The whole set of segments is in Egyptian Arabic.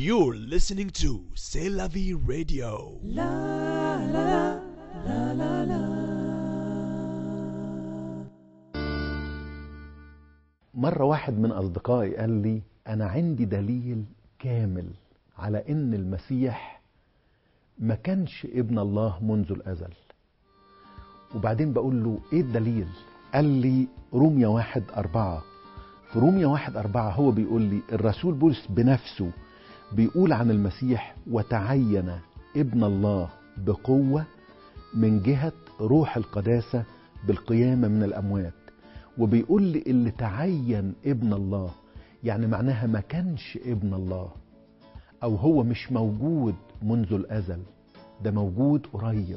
You're listening to C'est la vie radio. مرة واحد من أصدقائي قال لي أنا عندي دليل كامل على إن المسيح ما كانش ابن الله منذ الأزل وبعدين بقول له إيه الدليل؟ قال لي روميا واحد أربعة في روميا واحد أربعة هو بيقول لي الرسول بولس بنفسه بيقول عن المسيح وتعين ابن الله بقوة من جهة روح القداسة بالقيامة من الأموات وبيقول لي اللي تعين ابن الله يعني معناها ما كانش ابن الله او هو مش موجود منذ الازل ده موجود قريب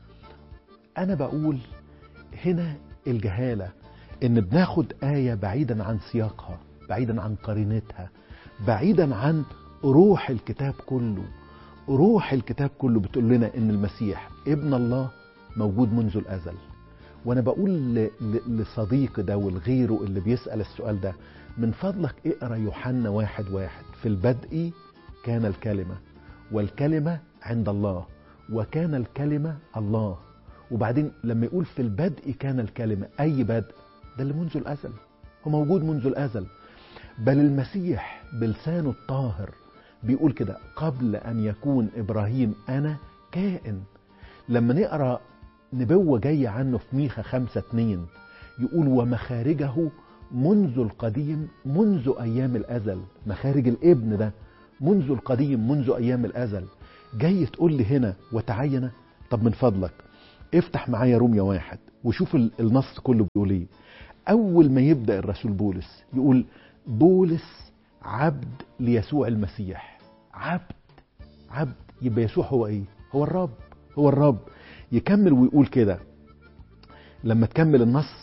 انا بقول هنا الجهاله ان بناخد ايه بعيدا عن سياقها بعيدا عن قرينتها بعيدا عن روح الكتاب كله روح الكتاب كله بتقول لنا ان المسيح ابن الله موجود منذ الازل وانا بقول ل- ل- لصديقي ده ولغيره اللي بيسأل السؤال ده من فضلك اقرا يوحنا واحد واحد في البدء كان الكلمة والكلمة عند الله وكان الكلمة الله وبعدين لما يقول في البدء كان الكلمة أي بدء ده اللي منذ الأزل هو موجود منذ الأزل بل المسيح بلسانه الطاهر بيقول كده قبل أن يكون إبراهيم أنا كائن لما نقرأ نبوة جاية عنه في ميخا خمسة اتنين يقول ومخارجه منذ القديم منذ أيام الأزل مخارج الابن ده منذ القديم منذ أيام الأزل جاي تقول لي هنا وتعين طب من فضلك افتح معايا روميا واحد وشوف ال- النص كله بيقول ايه أول ما يبدأ الرسول بولس يقول بولس عبد ليسوع المسيح عبد عبد يبقى يسوع هو ايه هو الرب هو الرب يكمل ويقول كده لما تكمل النص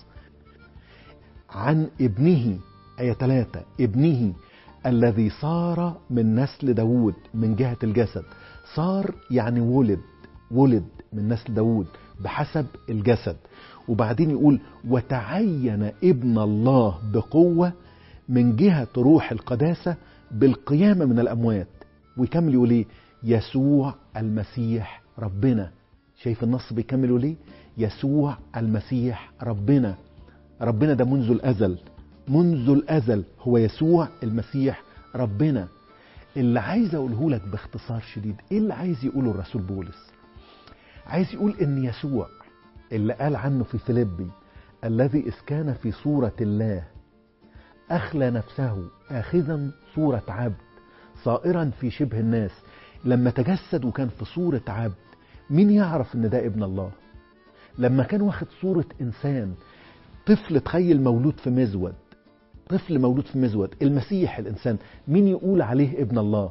عن ابنه آية 3 ابنه الذي صار من نسل داوود من جهة الجسد صار يعني ولد ولد من نسل داوود بحسب الجسد وبعدين يقول وتعين ابن الله بقوة من جهة روح القداسة بالقيامة من الأموات ويكمل يقول ايه يسوع المسيح ربنا شايف النص بيكمل يقول ايه يسوع المسيح ربنا ربنا ده منذ الأزل منذ الأزل هو يسوع المسيح ربنا اللي عايز أقوله لك باختصار شديد إيه اللي عايز يقوله الرسول بولس عايز يقول إن يسوع اللي قال عنه في فيليبي الذي إذ كان في صورة الله أخلى نفسه آخذا صورة عبد صائرا في شبه الناس لما تجسد وكان في صورة عبد مين يعرف ان ده ابن الله لما كان واخد صورة انسان طفل تخيل مولود في مزود طفل مولود في مزود المسيح الانسان مين يقول عليه ابن الله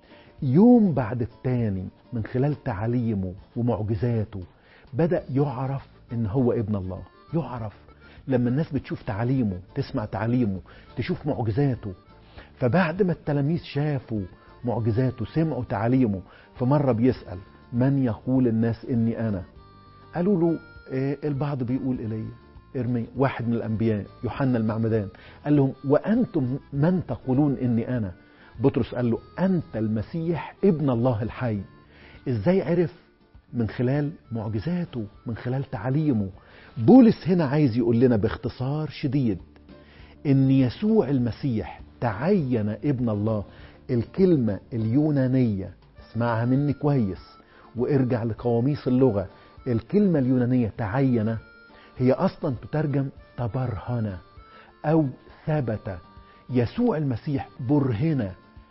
يوم بعد التاني من خلال تعاليمه ومعجزاته بدأ يعرف ان هو ابن الله يعرف لما الناس بتشوف تعاليمه تسمع تعاليمه تشوف معجزاته فبعد ما التلاميذ شافوا معجزاته سمعوا تعاليمه فمرة بيسأل من يقول الناس إني أنا قالوا له إيه البعض بيقول إلي إرمي واحد من الأنبياء يوحنا المعمدان قال لهم وأنتم من تقولون إني أنا بطرس قال له أنت المسيح ابن الله الحي إزاي عرف من خلال معجزاته من خلال تعاليمه بولس هنا عايز يقول لنا باختصار شديد ان يسوع المسيح تعين ابن الله الكلمة اليونانية اسمعها مني كويس وارجع لقواميس اللغة الكلمة اليونانية تعين هي اصلا تترجم تبرهن او ثبت يسوع المسيح برهن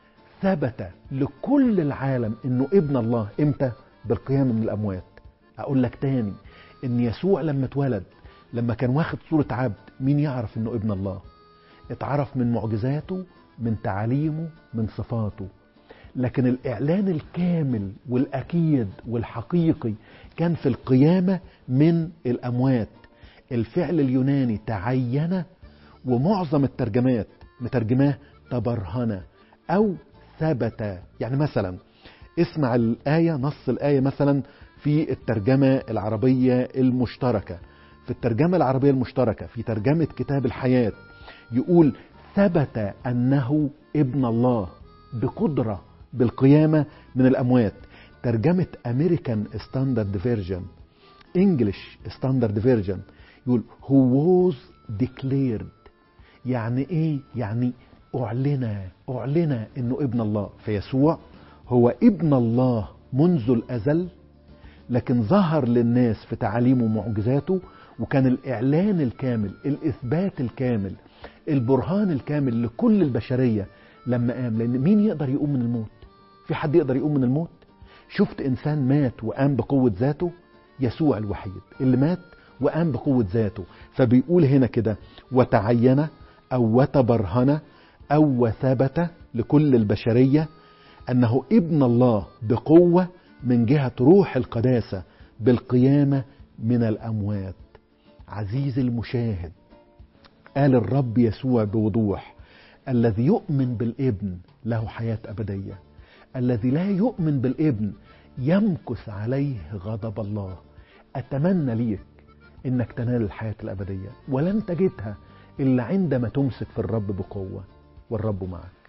ثبت لكل العالم انه ابن الله امتى بالقيامة من الاموات اقول لك تاني ان يسوع لما اتولد لما كان واخد صورة عبد مين يعرف انه ابن الله اتعرف من معجزاته من تعاليمه من صفاته لكن الإعلان الكامل والأكيد والحقيقي كان في القيامة من الأموات الفعل اليوناني تعين ومعظم الترجمات مترجماه تبرهن أو ثبت يعني مثلا اسمع الآية نص الآية مثلا في الترجمة العربية المشتركة في الترجمة العربية المشتركة في ترجمة كتاب الحياة يقول ثبت أنه ابن الله بقدرة بالقيامة من الأموات ترجمة أمريكان ستاندرد فيرجن انجلش ستاندرد فيرجن يقول who was declared يعني ايه يعني اعلن اعلن انه ابن الله فيسوع هو ابن الله منذ الازل لكن ظهر للناس في تعاليمه ومعجزاته وكان الاعلان الكامل الاثبات الكامل البرهان الكامل لكل البشريه لما قام لان مين يقدر يقوم من الموت في حد يقدر يقوم من الموت شفت انسان مات وقام بقوه ذاته يسوع الوحيد اللي مات وقام بقوه ذاته فبيقول هنا كده وتعين او وتبرهن او وثبت لكل البشريه انه ابن الله بقوه من جهه روح القداسه بالقيامه من الاموات عزيزي المشاهد قال الرب يسوع بوضوح الذي يؤمن بالابن له حياه ابديه الذي لا يؤمن بالابن يمكث عليه غضب الله اتمنى ليك انك تنال الحياه الابديه ولن تجدها الا عندما تمسك في الرب بقوه والرب معك